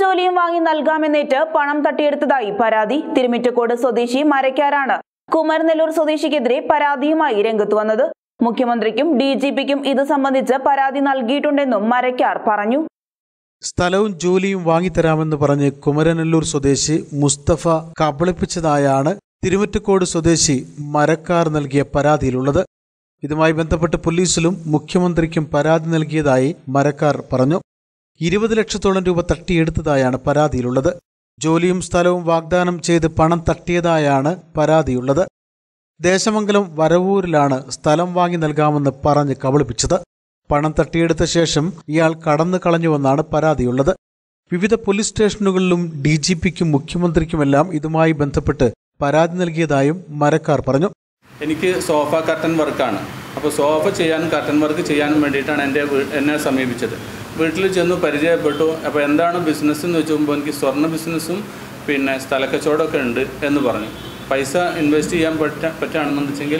ജോലിയും വാങ്ങി നൽകാമെന്നേറ്റ് പണം തട്ടിയെടുത്തതായി പരാതി തിരുമിറ്റക്കോട് സ്വദേശി മരക്കാരാണ് കുമരനെല്ലൂർ സ്വദേശിക്കെതിരെ പരാതിയുമായി രംഗത്ത് വന്നത് മുഖ്യമന്ത്രിക്കും ഡി ജി പിക്കും ഇത് സംബന്ധിച്ച് പരാതി നൽകിയിട്ടുണ്ടെന്നും മരക്കാർ പറഞ്ഞു സ്ഥലവും ജോലിയും വാങ്ങിത്തരാമെന്ന് പറഞ്ഞ് കുമരനെല്ലൂർ സ്വദേശി മുസ്തഫ കബളിപ്പിച്ചതായാണ് തിരുമറ്റക്കോട് സ്വദേശി മരക്കാർ നൽകിയ പരാതിയിലുള്ളത് ഇതുമായി ബന്ധപ്പെട്ട് പോലീസിലും മുഖ്യമന്ത്രിക്കും പരാതി നൽകിയതായി മരക്കാർ പറഞ്ഞു ഇരുപത് ലക്ഷത്തോളം രൂപ തട്ടിയെടുത്തതായാണ് പരാതിയിലുള്ളത് ജോലിയും സ്ഥലവും വാഗ്ദാനം ചെയ്ത് പണം തട്ടിയതായാണ് പരാതിയുള്ളത് ദേശമംഗലം വരവൂരിലാണ് സ്ഥലം വാങ്ങി നൽകാമെന്ന് പറഞ്ഞ് കബളിപ്പിച്ചത് പണം തട്ടിയെടുത്ത ശേഷം ഇയാൾ കടന്നു കളഞ്ഞുവെന്നാണ് പരാതിയുള്ളത് വിവിധ പോലീസ് സ്റ്റേഷനുകളിലും ഡി ജി പിക്കും മുഖ്യമന്ത്രിക്കുമെല്ലാം ഇതുമായി ബന്ധപ്പെട്ട് പരാതി നൽകിയതായും മരക്കാർ പറഞ്ഞു എനിക്ക് സോഫ കർട്ടൻ വർക്കാണ് അപ്പോൾ സോഫ ചെയ്യാനും കർട്ടൻ വർക്ക് ചെയ്യാനും വേണ്ടിയിട്ടാണ് എൻ്റെ വീ- എന്നെ സമീപിച്ചത് വീട്ടിൽ ചെന്ന് പരിചയപ്പെട്ടു അപ്പോൾ എന്താണ് ബിസിനസ് എന്ന് വെച്ചുമ്പോൾ എനിക്ക് സ്വർണ്ണ ബിസിനസ്സും പിന്നെ സ്ഥലക്കച്ചവടമൊക്കെ ഉണ്ട് എന്ന് പറഞ്ഞു പൈസ ഇൻവെസ്റ്റ് ചെയ്യാൻ പറ്റ പറ്റുകയാണെന്ന് വെച്ചെങ്കിൽ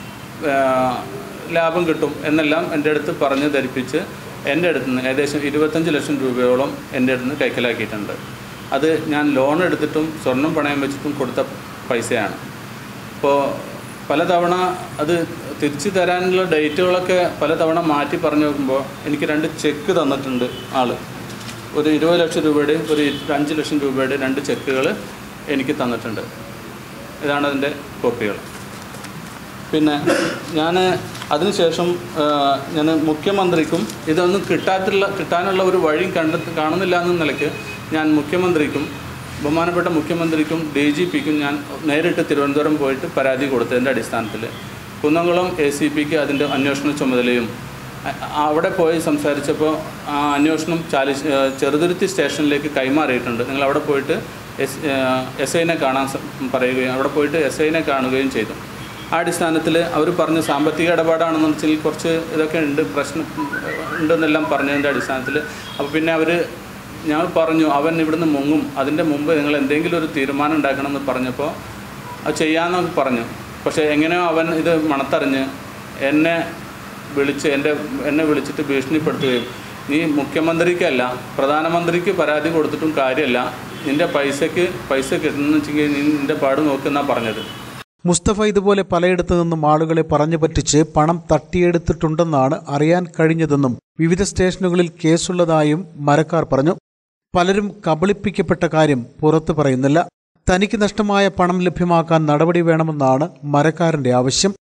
ലാഭം കിട്ടും എന്നെല്ലാം എൻ്റെ അടുത്ത് പറഞ്ഞ് ധരിപ്പിച്ച് എൻ്റെ അടുത്ത് നിന്ന് ഏകദേശം ഇരുപത്തഞ്ച് ലക്ഷം രൂപയോളം എൻ്റെ അടുത്ത് നിന്ന് കൈക്കലാക്കിയിട്ടുണ്ട് അത് ഞാൻ ലോൺ എടുത്തിട്ടും സ്വർണം പണയം വെച്ചിട്ടും കൊടുത്ത പൈസയാണ് അപ്പോൾ പലതവണ അത് തിരിച്ചു തരാനുള്ള ഡേറ്റുകളൊക്കെ പലതവണ മാറ്റി പറഞ്ഞു നോക്കുമ്പോൾ എനിക്ക് രണ്ട് ചെക്ക് തന്നിട്ടുണ്ട് ആൾ ഒരു ഇരുപത് ലക്ഷം രൂപയുടെ ഒരു അഞ്ച് ലക്ഷം രൂപയുടെ രണ്ട് ചെക്കുകൾ എനിക്ക് തന്നിട്ടുണ്ട് ഇതാണ് അതിൻ്റെ കോപ്പികൾ പിന്നെ ഞാൻ അതിനുശേഷം ഞാൻ മുഖ്യമന്ത്രിക്കും ഇതൊന്നും കിട്ടാത്തുള്ള കിട്ടാനുള്ള ഒരു വഴിയും കണ്ടെത്തി കാണുന്നില്ല എന്ന നിലയ്ക്ക് ഞാൻ മുഖ്യമന്ത്രിക്കും ബഹുമാനപ്പെട്ട മുഖ്യമന്ത്രിക്കും ഡി ജി പിക്കും ഞാൻ നേരിട്ട് തിരുവനന്തപുരം പോയിട്ട് പരാതി കൊടുത്തതിൻ്റെ അടിസ്ഥാനത്തിൽ കുന്നംകുളം എ സി പിക്ക് അതിൻ്റെ അന്വേഷണ ചുമതലയും അ- അവിടെ പോയി സംസാരിച്ചപ്പോൾ ആ അന്വേഷണം ചാലി ചെറുതുരുത്തി സ്റ്റേഷനിലേക്ക് കൈമാറിയിട്ടുണ്ട് നിങ്ങൾ അവിടെ പോയിട്ട് എസ് എസ് ഐനെ കാണാൻ സ- പറയുകയും അവിടെ പോയിട്ട് എസ് ഐനെ കാണുകയും ചെയ്തു ആ അടിസ്ഥാനത്തിൽ അവർ പറഞ്ഞ സാമ്പത്തിക ഇടപാടാണെന്ന് വെച്ചാൽ കുറച്ച് ഇതൊക്കെ ഉണ്ട് പ്രശ്നം ഉണ്ടെന്നെല്ലാം പറഞ്ഞതിൻ്റെ അടിസ്ഥാനത്തിൽ അപ്പോൾ പിന്നെ അവർ ഞാൻ പറഞ്ഞു അവൻ ഇവിടുന്ന് മുങ്ങും അതിൻ്റെ മുമ്പ് നിങ്ങൾ എന്തെങ്കിലും ഒരു തീരുമാനം ഉണ്ടാക്കണമെന്ന് പറഞ്ഞപ്പോൾ അത് ചെയ്യാമെന്നൊക്കെ പറഞ്ഞു പക്ഷേ എങ്ങനെയോ അവൻ ഇത് മണത്തറിഞ്ഞ് എന്നെ വിളിച്ച് എൻ്റെ എന്നെ വിളിച്ചിട്ട് ഭീഷണിപ്പെടുത്തുകയും നീ മുഖ്യമന്ത്രിക്കല്ല പ്രധാനമന്ത്രിക്ക് പരാതി കൊടുത്തിട്ടും കാര്യമല്ല നിൻ്റെ പൈസയ്ക്ക് പൈസ കിട്ടുന്നു വെച്ചെങ്കിൽ നീ നിൻ്റെ പാട് നോക്കുന്നാണ് പറഞ്ഞത് മുസ്തഫ ഇതുപോലെ പലയിടത്തു നിന്നും ആളുകളെ പറഞ്ഞു പറ്റിച്ച് പണം തട്ടിയെടുത്തിട്ടുണ്ടെന്നാണ് അറിയാൻ കഴിഞ്ഞതെന്നും വിവിധ സ്റ്റേഷനുകളിൽ കേസുള്ളതായും മരക്കാർ പറഞ്ഞു പലരും കബളിപ്പിക്കപ്പെട്ട കാര്യം പുറത്തു പറയുന്നില്ല തനിക്ക് നഷ്ടമായ പണം ലഭ്യമാക്കാൻ നടപടി വേണമെന്നാണ് മരക്കാരന്റെ ആവശ്യം